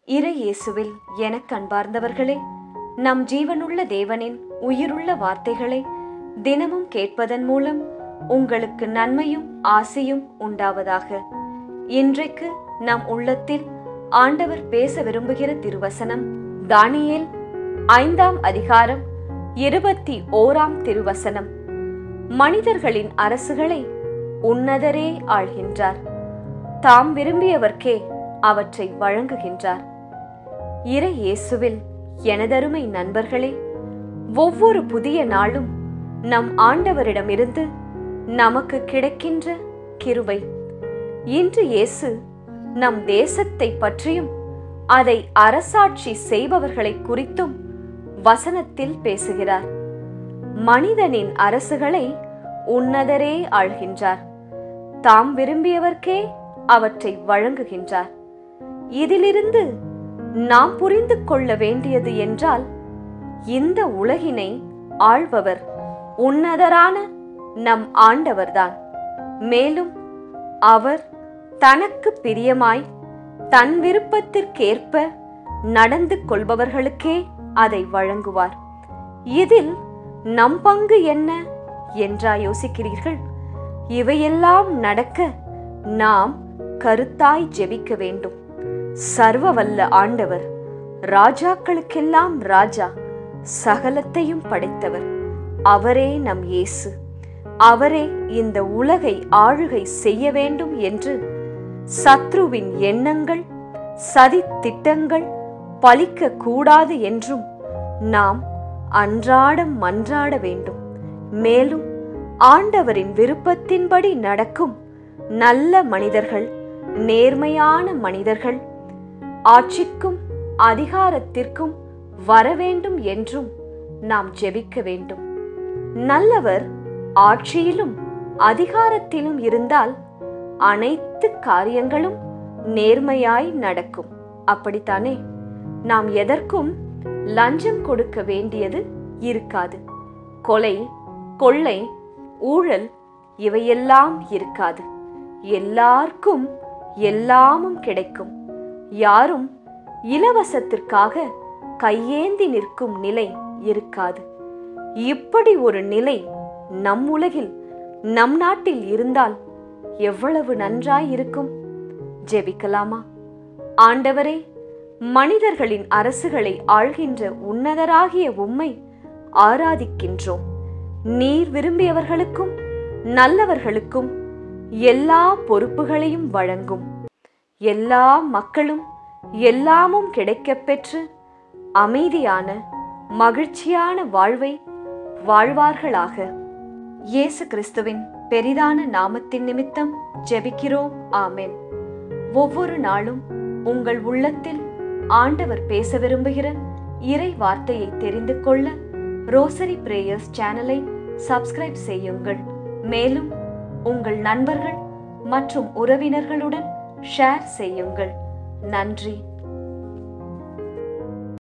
இறை இயேசுவில் எனக் அன்பார்ந்தவர்களே நம் ஜீவனுள்ள தேவனின் உயிருள்ள வார்த்தைகளை தினமும் கேட்பதன் மூலம் உங்களுக்கு நன்மையும் ஆசையும் உண்டாவதாக இன்றைக்கு நம் உள்ளத்தில் ஆண்டவர் பேச விரும்புகிற திருவசனம் தானியேல் ஐந்தாம் அதிகாரம் இருபத்தி ஓராம் திருவசனம் மனிதர்களின் அரசுகளை உன்னதரே ஆள்கின்றார் தாம் விரும்பியவர்க்கே அவற்றை வழங்குகின்றார் இறை இயேசுவில் எனதருமை நண்பர்களே ஒவ்வொரு புதிய நாளும் நம் ஆண்டவரிடமிருந்து நமக்கு கிடைக்கின்ற கிருபை இன்று இயேசு நம் தேசத்தை பற்றியும் அதை அரசாட்சி செய்பவர்களை குறித்தும் வசனத்தில் பேசுகிறார் மனிதனின் அரசுகளை உன்னதரே ஆள்கின்றார் தாம் விரும்பியவர்க்கே அவற்றை வழங்குகின்றார் இதிலிருந்து நாம் புரிந்து கொள்ள வேண்டியது என்றால் இந்த உலகினை ஆள்பவர் உன்னதரான நம் ஆண்டவர்தான் மேலும் அவர் தனக்கு பிரியமாய் தன் விருப்பத்திற்கேற்ப நடந்து கொள்பவர்களுக்கே அதை வழங்குவார் இதில் நம் பங்கு என்ன என்றா யோசிக்கிறீர்கள் இவையெல்லாம் நடக்க நாம் கருத்தாய் ஜெபிக்க வேண்டும் சர்வ வல்ல ஆண்டவர் ராஜாக்களுக்கெல்லாம் ராஜா சகலத்தையும் படைத்தவர் அவரே நம் இயேசு அவரே இந்த உலகை ஆளுகை செய்ய வேண்டும் என்று சத்ருவின் எண்ணங்கள் சதி திட்டங்கள் பலிக்க கூடாது என்றும் நாம் அன்றாடம் மன்றாட வேண்டும் மேலும் ஆண்டவரின் விருப்பத்தின்படி நடக்கும் நல்ல மனிதர்கள் நேர்மையான மனிதர்கள் ஆட்சிக்கும் அதிகாரத்திற்கும் வரவேண்டும் என்றும் நாம் ஜெபிக்க வேண்டும் நல்லவர் ஆட்சியிலும் அதிகாரத்திலும் இருந்தால் அனைத்து காரியங்களும் நேர்மையாய் நடக்கும் அப்படித்தானே நாம் எதற்கும் லஞ்சம் கொடுக்க வேண்டியது இருக்காது கொலை கொள்ளை ஊழல் இவையெல்லாம் இருக்காது எல்லாருக்கும் எல்லாமும் கிடைக்கும் யாரும் இலவசத்திற்காக கையேந்தி நிற்கும் நிலை இருக்காது இப்படி ஒரு நிலை நம் உலகில் நம் நாட்டில் இருந்தால் எவ்வளவு நன்றாய் இருக்கும் ஜெபிக்கலாமா ஆண்டவரே மனிதர்களின் அரசுகளை ஆள்கின்ற உன்னதராகிய உம்மை ஆராதிக்கின்றோம் நீர் விரும்பியவர்களுக்கும் நல்லவர்களுக்கும் எல்லா பொறுப்புகளையும் வழங்கும் எல்லா மக்களும் எல்லாமும் கிடைக்கப் பெற்று அமைதியான மகிழ்ச்சியான வாழ்வை வாழ்வார்களாக இயேசு கிறிஸ்துவின் பெரிதான நாமத்தின் நிமித்தம் ஜெபிக்கிறோம் ஆமென் ஒவ்வொரு நாளும் உங்கள் உள்ளத்தில் ஆண்டவர் பேச விரும்புகிற இறை வார்த்தையை தெரிந்து கொள்ள ரோசரி பிரேயர்ஸ் சேனலை சப்ஸ்கிரைப் செய்யுங்கள் மேலும் உங்கள் நண்பர்கள் மற்றும் உறவினர்களுடன் ஷேர் செய்யுங்கள் நன்றி